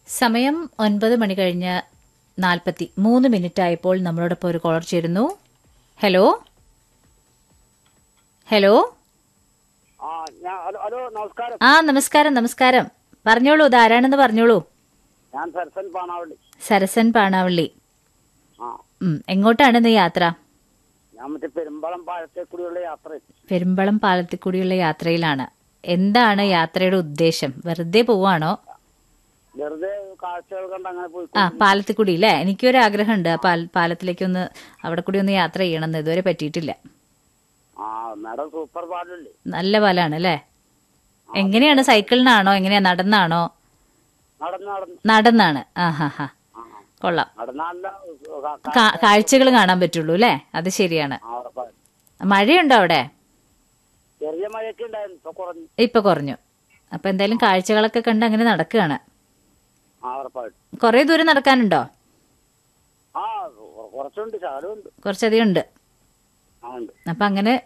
സമയം ഒൻപത് മണി കഴിഞ്ഞ് നാൽപ്പത്തി മൂന്ന് മിനിറ്റ് ആയപ്പോൾ നമ്മളോടൊപ്പം ഒരു കോളർ ചേരുന്നു ഹലോ ഹലോ ആ ഞാൻ ഹലോ ഹലോ നമസ്കാരം ആ നമസ്കാരം നമസ്കാരം പറഞ്ഞോളൂ ഇതാരാണെന്ന് പറഞ്ഞോളൂ ഞാൻ സരസൻ പാണാവള്ളി സരസൻ പാണാവള്ളി ആ ഉം, എങ്ങോട്ടാണ് ഇന്ന് യാത്ര ഞാൻ മറ്റേ പെരുമ്പളം പാഴത്തെ കൂടിയുള്ള യാത്ര പെരുമ്പളം പാലത്തിൽ കൂടിയുള്ള യാത്രയിലാണ് എന്താണ് യാത്രയുടെ ഉദ്ദേശം വെറുതെ പോവാണോ വെറുതെ കാഴ്ചകൾ കണ്ട് അങ്ങനെ പോയി ആ പാലത്തിൽ കൂടി അല്ലേ എനിക്കൊരു ആഗ്രഹമുണ്ട് ആ പാൽ പാലത്തിലേക്കൊന്ന് അവിടെ കൂടി ഒന്ന് യാത്ര ചെയ്യണമെന്ന് ഇതുവരെ പറ്റിയിട്ടില്ല ആ മാഡം സൂപ്പർ പാടല്ലേ നല്ല പാലാണ് അല്ലേ എങ്ങനെയാണ് സൈക്കിളിനാണോ എങ്ങനെയാ നടന്നാണോ നടന്ന് നടന്ന് നടന്നാണ് ആ ഹാ ഹാ ആ കൊള്ളാം നടന്നല്ല കാഴ്ചകൾ കാണാൻ പറ്റുള്ളൂ അല്ലേ അത് ശരിയാണ് ആ ഉറപ്പായും മഴയുണ്ടോ അവിടെ ചെറിയ മഴയൊക്കെ ഉണ്ടായിരുന്നു ഇപ്പൊ കുറഞ്ഞു ഇപ്പൊ കുറഞ്ഞു അപ്പൊ എന്തായാലും കാഴ്ചകളൊക്കെ കണ്ട് അങ്ങനെ നടക്കുകയാണ് ആ ഉറപ്പായിട്ടും കുറേ ദൂരം നടക്കാനുണ്ടോ ആ കുറച്ചുണ്ട് ശകലമുണ്ട് കുറച്ചധികം ഉണ്ട് ആ ഉണ്ട് അപ്പൊ അങ്ങനെ